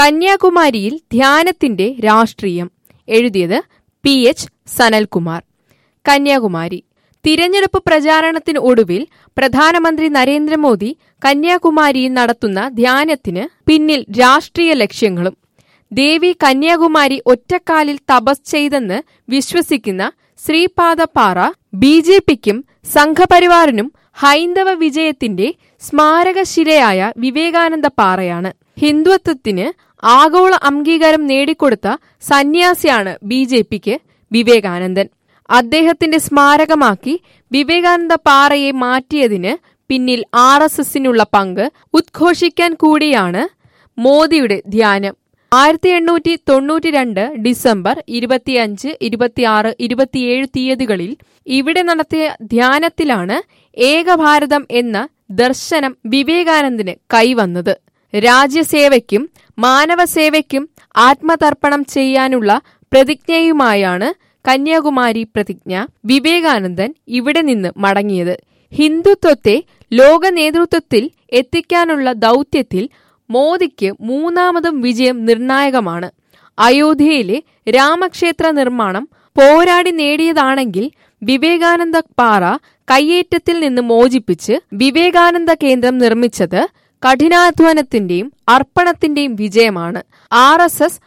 കന്യാകുമാരിയിൽ ധ്യാനത്തിന്റെ രാഷ്ട്രീയം എഴുതിയത് പി എച്ച് സനൽകുമാർ കന്യാകുമാരി തിരഞ്ഞെടുപ്പ് പ്രചാരണത്തിന് ഒടുവിൽ പ്രധാനമന്ത്രി നരേന്ദ്രമോദി കന്യാകുമാരിയിൽ നടത്തുന്ന ധ്യാനത്തിന് പിന്നിൽ രാഷ്ട്രീയ ലക്ഷ്യങ്ങളും ദേവി കന്യാകുമാരി ഒറ്റക്കാലിൽ തപസ് ചെയ്തെന്ന് വിശ്വസിക്കുന്ന ശ്രീപാദപ്പാറ ബി ജെ പിക്കും സംഘപരിവാറിനും ഹൈന്ദവ വിജയത്തിന്റെ സ്മാരകശിലയായ വിവേകാനന്ദ പാറയാണ് ഹിന്ദുത്വത്തിന് ആഗോള അംഗീകാരം നേടിക്കൊടുത്ത സന്യാസിയാണ് ബി ജെ പിക്ക് വിവേകാനന്ദൻ അദ്ദേഹത്തിന്റെ സ്മാരകമാക്കി വിവേകാനന്ദ പാറയെ മാറ്റിയതിന് പിന്നിൽ ആർ എസ് എസിനുള്ള പങ്ക് ഉദ്ഘോഷിക്കാൻ കൂടിയാണ് മോദിയുടെ ധ്യാനം ആയിരത്തി എണ്ണൂറ്റി തൊണ്ണൂറ്റി രണ്ട് ഡിസംബർ ഇരുപത്തിയഞ്ച് ഇരുപത്തിയാറ് ഇരുപത്തിയേഴ് തീയതികളിൽ ഇവിടെ നടത്തിയ ധ്യാനത്തിലാണ് ഏകഭാരതം എന്ന ദർശനം വിവേകാനന്ദന് കൈവന്നത് രാജ്യസേവയ്ക്കും മാനവസേവയ്ക്കും ആത്മതർപ്പണം ചെയ്യാനുള്ള പ്രതിജ്ഞയുമായാണ് കന്യാകുമാരി പ്രതിജ്ഞ വിവേകാനന്ദൻ ഇവിടെ നിന്ന് മടങ്ങിയത് ഹിന്ദുത്വത്തെ ലോക നേതൃത്വത്തിൽ എത്തിക്കാനുള്ള ദൗത്യത്തിൽ മോദിക്ക് മൂന്നാമതും വിജയം നിർണായകമാണ് അയോധ്യയിലെ രാമക്ഷേത്ര നിർമ്മാണം പോരാടി നേടിയതാണെങ്കിൽ വിവേകാനന്ദ പാറ കയ്യേറ്റത്തിൽ നിന്ന് മോചിപ്പിച്ച് വിവേകാനന്ദ കേന്ദ്രം നിർമ്മിച്ചത് കഠിനാധ്വാനത്തിന്റെയും അർപ്പണത്തിന്റെയും വിജയമാണ് ആർ എസ് എസ്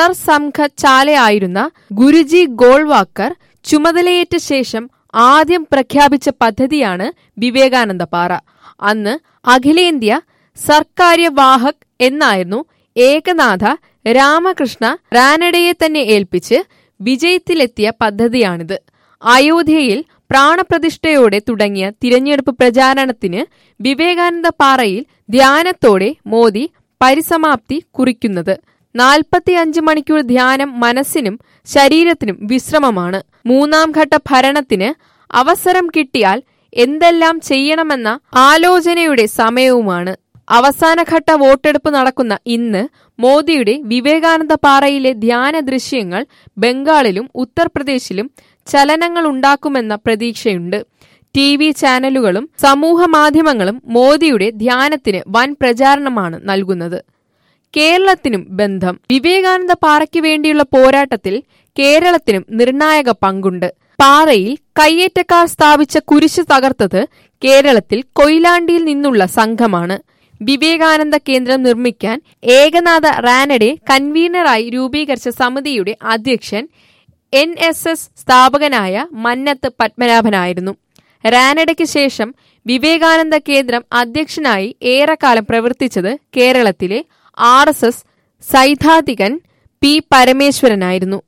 സർസംഘചാലയായിരുന്ന ഗുരുജി ഗോൾവാക്കർ ചുമതലയേറ്റ ശേഷം ആദ്യം പ്രഖ്യാപിച്ച പദ്ധതിയാണ് വിവേകാനന്ദ പാറ അന്ന് അഖിലേന്ത്യ സർക്കാര്യവാഹക് എന്നായിരുന്നു ഏകനാഥ രാമകൃഷ്ണ റാനഡയെ തന്നെ ഏൽപ്പിച്ച് വിജയത്തിലെത്തിയ പദ്ധതിയാണിത് അയോധ്യയിൽ പ്രാണപ്രതിഷ്ഠയോടെ തുടങ്ങിയ തിരഞ്ഞെടുപ്പ് പ്രചാരണത്തിന് വിവേകാനന്ദ പാറയിൽ ധ്യാനത്തോടെ മോദി പരിസമാപ്തി കുറിക്കുന്നത് നാൽപ്പത്തിയഞ്ച് മണിക്കൂർ ധ്യാനം മനസ്സിനും ശരീരത്തിനും വിശ്രമമാണ് മൂന്നാം ഘട്ട ഭരണത്തിന് അവസരം കിട്ടിയാൽ എന്തെല്ലാം ചെയ്യണമെന്ന ആലോചനയുടെ സമയവുമാണ് അവസാനഘട്ട വോട്ടെടുപ്പ് നടക്കുന്ന ഇന്ന് മോദിയുടെ വിവേകാനന്ദ പാറയിലെ ധ്യാന ദൃശ്യങ്ങൾ ബംഗാളിലും ഉത്തർപ്രദേശിലും ചലനങ്ങൾ ഉണ്ടാക്കുമെന്ന പ്രതീക്ഷയുണ്ട് ടി വി ചാനലുകളും സമൂഹ മാധ്യമങ്ങളും മോദിയുടെ ധ്യാനത്തിന് വൻ പ്രചാരണമാണ് നൽകുന്നത് കേരളത്തിനും ബന്ധം വിവേകാനന്ദ പാറയ്ക്ക് വേണ്ടിയുള്ള പോരാട്ടത്തിൽ കേരളത്തിനും നിർണായക പങ്കുണ്ട് പാറയിൽ കയ്യേറ്റക്കാർ സ്ഥാപിച്ച കുരിശ് തകർത്തത് കേരളത്തിൽ കൊയിലാണ്ടിയിൽ നിന്നുള്ള സംഘമാണ് വിവേകാനന്ദ കേന്ദ്രം നിർമ്മിക്കാൻ ഏകനാഥ റാനഡെ കൺവീനറായി രൂപീകരിച്ച സമിതിയുടെ അധ്യക്ഷൻ എൻ എസ് എസ് സ്ഥാപകനായ മന്നത്ത് പത്മനാഭനായിരുന്നു റാനഡയ്ക്ക് ശേഷം വിവേകാനന്ദ കേന്ദ്രം അധ്യക്ഷനായി ഏറെക്കാലം പ്രവർത്തിച്ചത് കേരളത്തിലെ ആർ എസ് എസ് സൈദ്ധാന്തികൻ പി പരമേശ്വരനായിരുന്നു